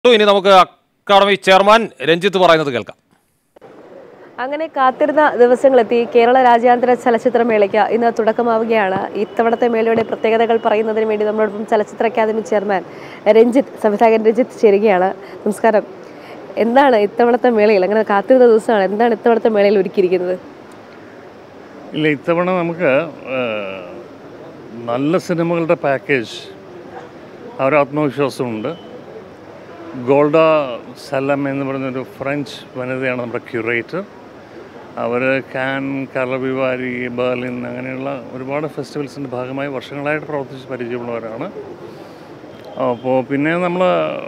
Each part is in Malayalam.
ഇനി നമുക്ക് അക്കാദമി ചെയർമാൻ രഞ്ജിത്ത് പറയുന്നത് കേൾക്കാം അങ്ങനെ കാത്തിരുന്ന ദിവസങ്ങളെത്തി കേരള രാജ്യാന്തര ചലച്ചിത്രമേളയ്ക്ക് ഇന്ന് തുടക്കമാവുകയാണ് ഇത്തവണത്തെ മേളയുടെ പ്രത്യേകതകൾ പറയുന്നതിന് വേണ്ടി നമ്മളോടൊപ്പം ചലച്ചിത്ര അക്കാദമി ചെയർമാൻ രഞ്ജിത്ത് സംവിധായകൻ രഞ്ജിത്ത് ചേരുകയാണ് നമസ്കാരം എന്താണ് ഇത്തവണത്തെ മേളയിൽ അങ്ങനെ കാത്തിരുന്ന ദിവസമാണ് എന്താണ് ഇത്തവണത്തെ മേളയിൽ ഒരുക്കിയിരിക്കുന്നത് ഇല്ല ഇത്തവണ നമുക്ക് ആ, നല്ല സിനിമകളുടെ പാക്കേജ് ആ ഒരു ആത്മവിശ്വാസമുണ്ട് ഗോൾഡ സലം എന്ന് പറയുന്നൊരു ഫ്രഞ്ച് വനിതയാണ് നമ്മുടെ ക്യൂറേറ്റർ അവർ കാൻ കറവിവാരി ബർലിൻ അങ്ങനെയുള്ള ഒരുപാട് ഫെസ്റ്റിവൽസിൻ്റെ ഭാഗമായി വർഷങ്ങളായിട്ട് പ്രവർത്തിച്ച് പരിചയമുള്ളവരാണ് അപ്പോൾ പിന്നെ നമ്മൾ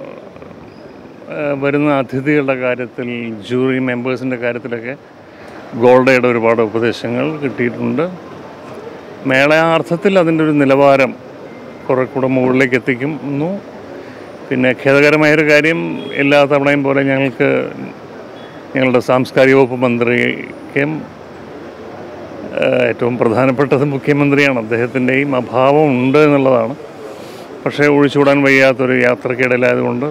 വരുന്ന അതിഥികളുടെ കാര്യത്തിൽ ജൂറി മെമ്പേഴ്സിൻ്റെ കാര്യത്തിലൊക്കെ ഗോൾഡയുടെ ഒരുപാട് ഉപദേശങ്ങൾ കിട്ടിയിട്ടുണ്ട് മേളയാർത്ഥത്തിൽ അതിൻ്റെ ഒരു നിലവാരം കുറെ കൂടെ മുകളിലേക്ക് എത്തിക്കുന്നു പിന്നെ ഖേദകരമായൊരു കാര്യം എല്ലാ തവണയും പോലെ ഞങ്ങൾക്ക് ഞങ്ങളുടെ സാംസ്കാരിക വകുപ്പ് മന്ത്രിക്കും ഏഹ്, ഏറ്റവും പ്രധാനപ്പെട്ടത് മുഖ്യമന്ത്രിയാണ് അദ്ദേഹത്തിൻ്റെയും അഭാവം ഉണ്ട് എന്നുള്ളതാണ് പക്ഷേ ഒഴിച്ചുകൂടാൻ വയ്യാത്തൊരു യാത്രക്കിടയിലായതുകൊണ്ട്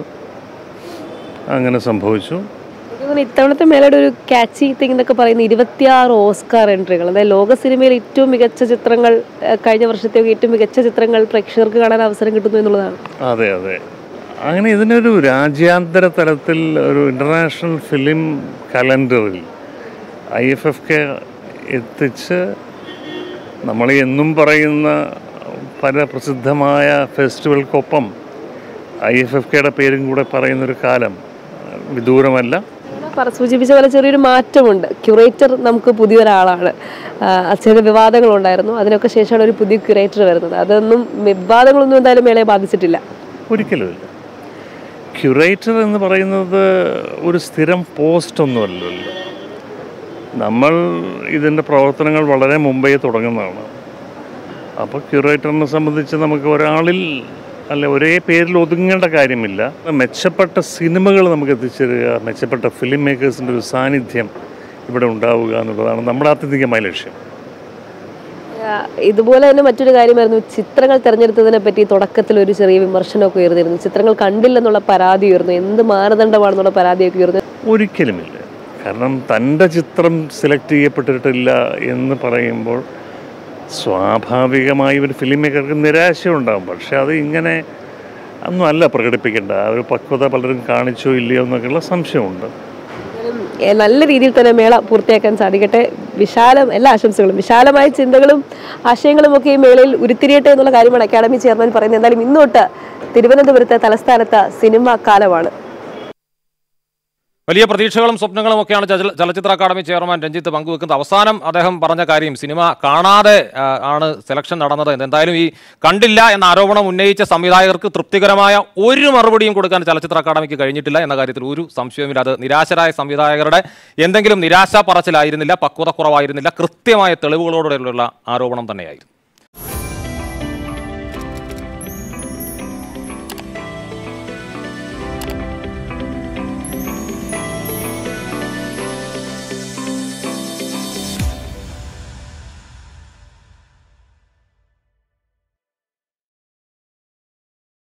അങ്ങനെ സംഭവിച്ചു എനിക്ക് തോന്നുന്നു ഇത്തവണത്തെ മേളയുടെ ഒരു കാച്ചി തിങ് എന്നൊക്കെ പറയുന്ന ഇരുപത്തിയാറ് ഓസ്കാർ എൻട്രികൾ അതായത് ലോക സിനിമയിൽ ഏറ്റവും മികച്ച ചിത്രങ്ങൾ ഏഹ്, കഴിഞ്ഞ വർഷത്തെ ഏറ്റവും മികച്ച ചിത്രങ്ങൾ പ്രേക്ഷകർക്ക് കാണാൻ അവസരം കിട്ടുന്നു എന്നുള്ളതാണ് അതെ അതെ അങ്ങനെ ഇതിനൊരു രാജ്യാന്തര തലത്തിൽ ഒരു ഇൻ്റർനാഷണൽ ഫിലിം കലണ്ടറിൽ ഐ എഫ് എഫ് കെ എത്തിച്ച് നമ്മൾ എന്നും പറയുന്ന പല പ്രസിദ്ധമായ ഫെസ്റ്റിവൽക്കൊപ്പം ഐ എഫ് എഫ് കെയുടെ പേരും കൂടെ പറയുന്നൊരു കാലം വിദൂരമല്ല പറ സൂചിപ്പിച്ച പോലെ ചെറിയൊരു മാറ്റമുണ്ട് ക്യൂറേറ്റർ നമുക്ക് പുതിയൊരാളാണ് ആ, ചില വിവാദങ്ങളുണ്ടായിരുന്നു അതിനൊക്കെ ശേഷമാണ് ഒരു പുതിയ ക്യൂറേറ്റർ വരുന്നത് അതൊന്നും വിവാദങ്ങളൊന്നും എന്തായാലും മേളയെ ബാധിച്ചിട്ടില്ല ഒരിക്കലുമില്ല ക്യുറേറ്റർ എന്ന് പറയുന്നത് ഒരു സ്ഥിരം പോസ്റ്റ് ഒന്നുമല്ലല്ലോ നമ്മൾ ഇതിൻ്റെ പ്രവർത്തനങ്ങൾ വളരെ മുമ്പേ തുടങ്ങുന്നതാണ് അപ്പോൾ ക്യൂറേറ്ററിനെ സംബന്ധിച്ച് നമുക്ക് ഒരാളിൽ അല്ല ഒരേ പേരിൽ ഒതുങ്ങേണ്ട കാര്യമില്ല മെച്ചപ്പെട്ട സിനിമകൾ നമുക്ക് എത്തിച്ചേരുക മെച്ചപ്പെട്ട ഫിലിം മേക്കേഴ്സിൻ്റെ ഒരു സാന്നിധ്യം ഇവിടെ ഉണ്ടാവുക എന്നുള്ളതാണ് നമ്മുടെ ആത്യന്തികമായ ലക്ഷ്യം ആ, ഇതുപോലെ തന്നെ മറ്റൊരു കാര്യമായിരുന്നു ചിത്രങ്ങൾ തിരഞ്ഞെടുത്തതിനെ പറ്റി തുടക്കത്തിൽ ഒരു ചെറിയ വിമർശനമൊക്കെ ഉയർന്നിരുന്നു ചിത്രങ്ങൾ കണ്ടില്ലെന്നുള്ള പരാതി ഉയർന്നു എന്ത് മാനദണ്ഡമാണെന്നുള്ള പരാതിയൊക്കെ ഉയർന്നു ഒരിക്കലുമില്ല കാരണം തൻ്റെ ചിത്രം സെലക്ട് ചെയ്യപ്പെട്ടിട്ടില്ല എന്ന് പറയുമ്പോൾ സ്വാഭാവികമായി ഒരു ഫിലിം മേക്കർക്ക് നിരാശയുണ്ടാകും പക്ഷെ അത് ഇങ്ങനെ ഒന്നും അല്ല പ്രകടിപ്പിക്കേണ്ട ആ ഒരു പക്വത പലരും കാണിച്ചോ ഇല്ലയോ എന്നൊക്കെയുള്ള സംശയമുണ്ട് എന്തായാലും, ഏ, നല്ല രീതിയിൽ തന്നെ മേള പൂർത്തിയാക്കാൻ സാധിക്കട്ടെ വിശാലം എല്ലാ ആശംസകളും വിശാലമായ ചിന്തകളും ആശയങ്ങളും ഒക്കെ ഈ മേളയിൽ ഉരുത്തിരിയട്ടെ എന്നുള്ള കാര്യമാണ് അക്കാദമി ചെയർമാൻ പറയുന്നത് എന്തായാലും ഇന്നോട്ട് തിരുവനന്തപുരത്തെ തലസ്ഥാനത്ത് സിനിമ കാലമാണ് വലിയ പ്രതീക്ഷകളും സ്വപ്നങ്ങളും ഒക്കെയാണ് ചല- ചലച്ചിത്ര അക്കാദമി ചെയർമാൻ രഞ്ജിത്ത് പങ്കുവെക്കുന്നത് അവസാനം അദ്ദേഹം പറഞ്ഞ കാര്യം സിനിമ കാണാതെ ആ, ആണ് സെലക്ഷൻ നടന്നത് എന്ന് എന്തായാലും ഈ കണ്ടില്ല എന്ന ആരോപണം ഉന്നയിച്ച സംവിധായകർക്ക് തൃപ്തികരമായ ഒരു മറുപടിയും കൊടുക്കാൻ ചലച്ചിത്ര അക്കാദമിക്ക് കഴിഞ്ഞിട്ടില്ല എന്ന കാര്യത്തിൽ ഒരു സംശയവുമില്ല അത് നിരാശരായ സംവിധായകരുടെ എന്തെങ്കിലും നിരാശ പറച്ചിലായിരുന്നില്ല പക്വത കുറവായിരുന്നില്ല കൃത്യമായ തെളിവുകളോടെയുള്ള ആരോപണം തന്നെയായിരുന്നു